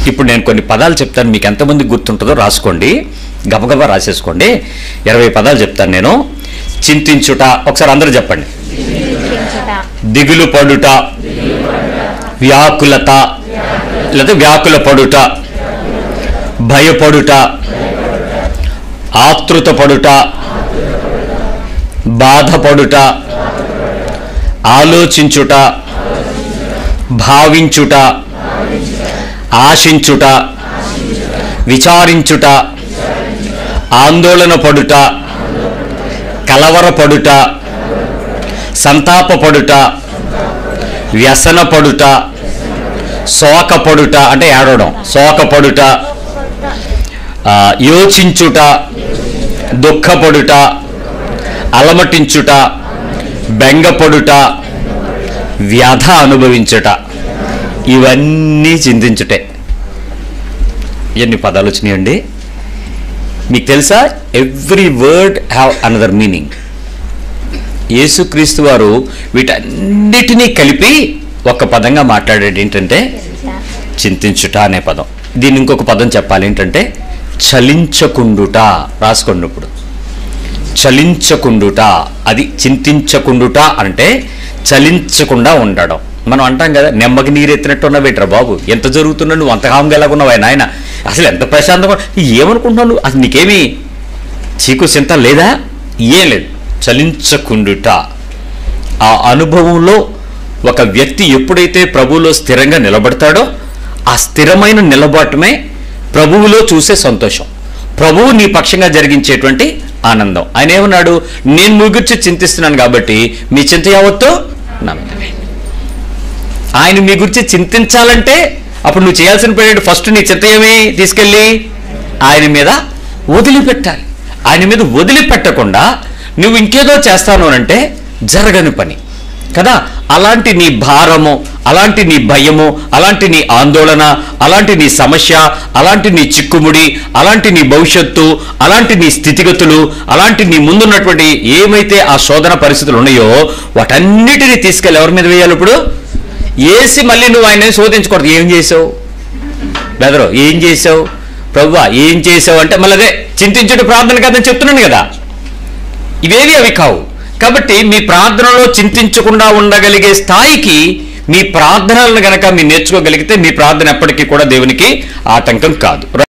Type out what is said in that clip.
ఇప్పుడు నేను కొన్ని పదాలు చెప్తాను మీకు ఎంతమంది గుర్తుంటుందో రాసుకోండి గబగబా రాసేసుకోండి ఇరవై పదాలు చెప్తాను నేను చింతించుట ఒకసారి అందరూ చెప్పండి చింతించుట దిగులు పడుట వ్యాకులత లేదా వ్యాకుల పడుట భయపడుట ఆతృత పడుట బాధపడుట ఆలోచించుట భావించుట ఆశించుట విచారించుట ఆందోళన పడుట కలవరపడుట సంతాపపడుట వ్యసనపడుట శోకపడుట అంటే ఏడవడం శోకపడుట ఆ, యోచించుట దుఃఖపడుట అలమటించుట బెంగపడుట వ్యధ అనుభవించుట ఇవన్నీ చింతించుటే ఎన్ని పదాలు వచ్చినాయండి మీకు తెలుసా every word have another meaning యేసుక్రీస్తు వారు వీటన్నిటినీ కలిపి ఒక పదంగా మాట్లాడేది ఏంటంటే చింతించుట అనే పదం దీన్ని ఇంకొక పదం చెప్పాలి ఏంటంటే చలించకుండుట రాసుకోండి ఇప్పుడు చలించకుండుట అది చింతించకుండుట అంటే చలించకుండా ఉండడం మనం అంటాం కదా నెమ్మకి నీరెత్తినట్టు ఉన్నావేట్రా బాబు ఎంత జరుగుతున్నా నువ్వు అంత హామ్గా ఎలాగున్నావు నాయన అసలు ఎంత ప్రశాంతంగా ఏమనుకుంటున్నావు నువ్వు? అసలు నీకేమీ చీకు చింత లేదా ఏం లేదు చలించకుండుట ఆ అనుభవంలో ఒక వ్యక్తి ఎప్పుడైతే ప్రభువులో స్థిరంగా నిలబడతాడో ఆ స్థిరమైన నిలబడటమే ప్రభువులో చూసే సంతోషం ప్రభువు నీ పక్షంగా జరిగించేటువంటి ఆనందం ఆయన ఏమన్నాడు నేను మీ గురించి చింతిస్తున్నాను కాబట్టి మీ చింత యావత్తు నా మీద వేయండి. ఆయన మీ గురించి చింతించాలంటే అప్పుడు నువ్వు చేయాల్సిన పని ఫస్ట్ నీ చింత ఏమి తీసుకెళ్ళి ఆయన మీద వదిలిపెట్టాలి ఆయన మీద వదిలిపెట్టకుండా నువ్వు ఇంకేదో చేస్తాను అంటే జరగని పని కదా అలాంటి నీ భారము అలాంటి నీ భయము అలాంటి నీ ఆందోళన అలాంటి నీ సమస్య అలాంటి నీ చిక్కుముడి అలాంటి నీ భవిష్యత్తు అలాంటి నీ స్థితిగతులు అలాంటి నీ ముందున్నటువంటి ఏమైతే ఆ శోధన పరిస్థితులు ఉన్నాయో వాటన్నిటిని తీసుకెళ్ళి ఎవరి మీద వేయాలి ఇప్పుడు ఏసి మళ్ళీ నువ్వు ఆయన శోధించకూడదు ఏం చేసావు బెదరు ఏం చేసావు ప్రభువా ఏం చేసావు అంటే మళ్ళీ అదే చింతించుట ప్రార్థన కదని చెప్తున్నాను కదా ఇవేవి అవి కావు కాబట్టి మీ ప్రార్థనలో చింతించకుండా ఉండగలిగే స్థాయికి మీ ప్రార్థనలను గనక మీరు నేర్చుకోగలిగితే మీ ప్రార్థన ఎప్పటికీ కూడా దేవునికి ఆటంకం కాదు